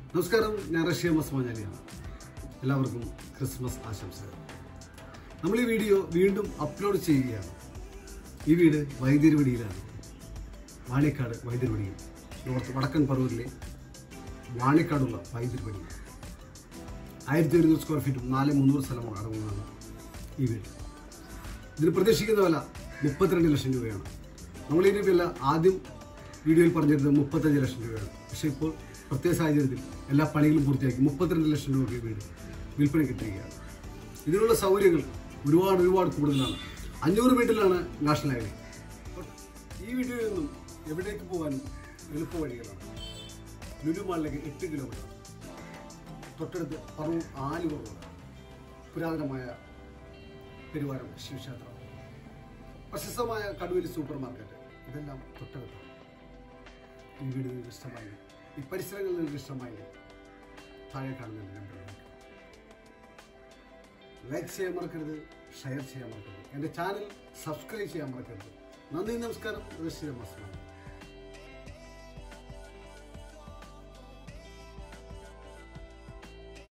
നമസ്കാരം ഞാൻ റഷ്യ മസ്മാജാലിയാണ് എല്ലാവർക്കും ക്രിസ്മസ് ആശംസകൾ നമ്മൾ ഈ വീഡിയോ വീണ്ടും അപ്ലോഡ് ചെയ്യുകയാണ് ഈ വീട് വൈദ്യരുവടിയിലാണ് വാണിക്കാട് വൈദ്യരുവടിയിൽ നോർത്ത് വടക്കൻ പറവൂരിലെ വാണിക്കാടുള്ള വൈദ്യരുവടി ആയിരത്തി ഒരുന്നൂറ് സ്ക്വയർ ഫീറ്റും നാല് മുന്നൂറ് സ്ഥലമാണ് അടങ്ങുന്നതാണ് ഈ വീട് ഇതിന് പ്രതീക്ഷിക്കുന്ന വില മുപ്പത്തിരണ്ട് ലക്ഷം രൂപയാണ് നമ്മൾ ഇതിൻ്റെ വില ആദ്യം വീഡിയോയിൽ പറഞ്ഞിരുന്നത് മുപ്പത്തഞ്ച് ലക്ഷം രൂപയാണ് പക്ഷേ ഇപ്പോൾ പ്രത്യേക സാഹചര്യത്തിൽ എല്ലാ പണികളും പൂർത്തിയാക്കി മുപ്പത്തിരണ്ട് ലക്ഷം രൂപയ്ക്ക് വീട് വിൽപ്പന കിട്ടുകയാണ് ഇതിനുള്ള സൗകര്യങ്ങൾ ഒരുപാട് ഒരുപാട് കൂടുതലാണ് അഞ്ഞൂറ് മീറ്ററിലാണ് നാഷണൽ ഹൈവേ ഈ വീഡിയോയിൽ നിന്നും എവിടേക്ക് പോകാനും എളുപ്പ വഴികളാണ് ലുലു മാളിലേക്ക് എട്ട് കിലോമീറ്റർ തൊട്ടടുത്ത് പറവൂർ ആലുവ റോഡ് പുരാതനമായ പെരുവാരം ശിവക്ഷേത്രം പ്രശസ്തമായ കടുവലി സൂപ്പർ മാർക്കറ്റ് ഇതെല്ലാം തൊട്ടടുത്താണ് ഈ വീട് നിങ്ങൾക്ക് ഇഷ്ടമായി ഈ പരിസരങ്ങൾ നിങ്ങൾക്ക് ഇഷ്ടമായി താഴെ കാണുന്ന നമ്പറിലേക്ക് ലൈക്ക് ചെയ്യാൻ മറക്കരുത് ഷെയർ ചെയ്യാൻ മറക്കരുത് എൻ്റെ ചാനൽ സബ്സ്ക്രൈബ് ചെയ്യാൻ മറക്കരുത് നന്ദി നമസ്കാരം ഋഷി മസ്ലാം